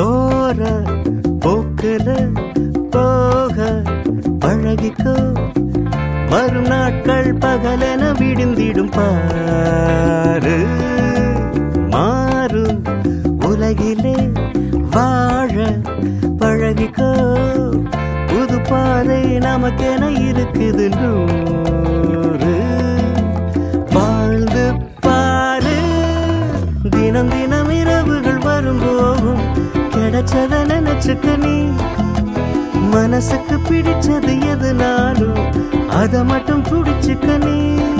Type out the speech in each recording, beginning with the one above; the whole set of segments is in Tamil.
போற போக்குல போக பழகிக்கோ வரும் நாட்கள் பகலென விடிந்திடும் பாரு மாறும் உலகிலே வாழ பழகிக்கோ புது பாதை நமக்கென இருக்குது நூறு வாழ்ந்து பாரு தினம் தினம் இரவுகள் வரும் போகும் கிடைச்சத நினைச்சுக்க நீ மனசுக்கு பிடிச்சது எதுனாலும் அத மட்டும் பிடிச்சுக்க நீ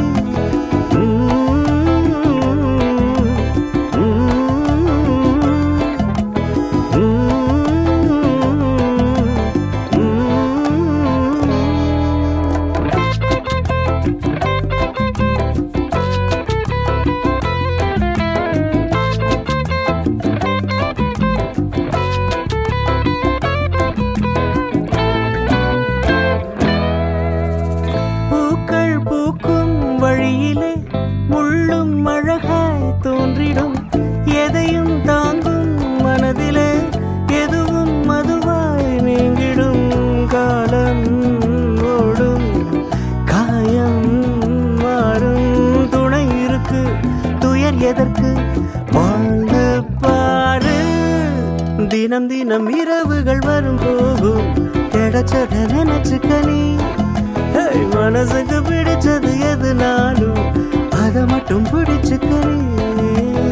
உம், உம், உம். பூக்கள் பூக்கும் வழியிலே முள்ளும் அழகாய் தோன்றிடும் எதையும் தாங்கும் மனதிலே எதுவும் மதுவாய் நீங்கிடும் காலம் ஓடும் காயம் மாறும் துணை இருக்கு துயர் எதற்கு வாழ்ந்து பாரு தினம் தினம் இரவுகள் வரும் போகும் கிடைச்சத நினைச்சுக்க நீ ஏய், மனசுக்கு பிடிச்சது எதுனாலும் அத மட்டும் பிடிச்சுக்க நீ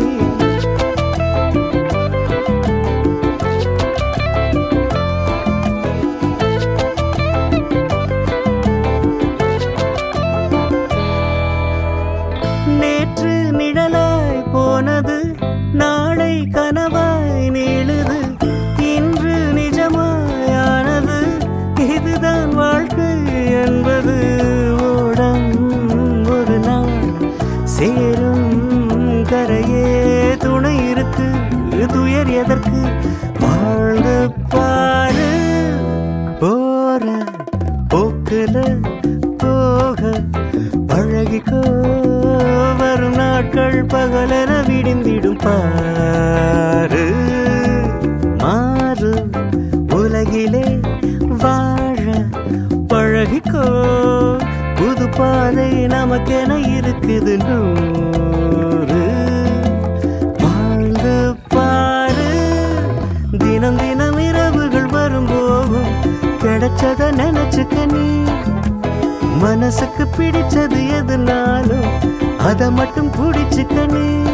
நேற்று நிழலாய் போனது நாளை கனவாய் நீளுது இன்று நிஜமாயானது இதுதான் வாழ்க்கை என்பது ஓடம் ஒரு நாள் சேரும் கரையே துணை இருக்கு துயர் எதற்கு வாழ்ந்து பாரு போற போக்குல போக பழகிக்கோ வரும் நாட்கள் பகலென விடிந்திடும் பாரு மாறு உலகிலே வாழ பழகிக்கோ புது பாதை நமக்கென இருக்குது நூறு வாழ்ந்து பாரு தினம் தினம் இரவுகள் வரும் போகும் கிடைச்சத நினைச்சுக்க நீ மனசுக்கு பிடிச்சது எதுனாலும் அத மட்டும் பிடிச்சுக்க நீ